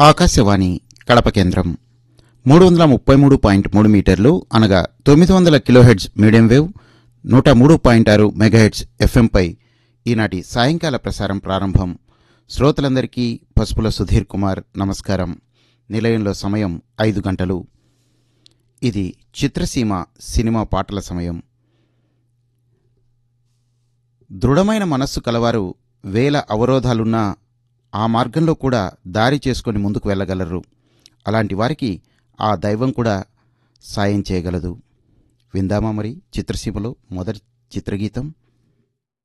ఆకాశవాణి కడప కేంద్రం మూడు వందల ముప్పై మూడు పాయింట్ మూడు మీటర్లు అనగా తొమ్మిది వందల కిలోహెడ్జ్ మీడియం వేవ్ నూట మూడు పాయింట్ ఆరు మెగాహెడ్జ్ ఎఫ్ఎంపై ఈనాటి సాయంకాల ప్రసారం ప్రారంభం శ్రోతలందరికీ పసుపుల సుధీర్ కుమార్ నమస్కారం నిలయంలో సమయం ఐదు గంటలు ఇది చిత్రసీమ సినిమా పాటల సమయం దృఢమైన మనస్సు కలవారు వేల అవరోధాలున్నా ఆ మార్గంలో కూడా దారి చేసుకొని ముందుకు వెళ్ళగలరు అలాంటి వారికి ఆ దైవం కూడా సాయం చేయగలదు విందామా మరి చిత్రసీమలో మొదటి చిత్రగీతం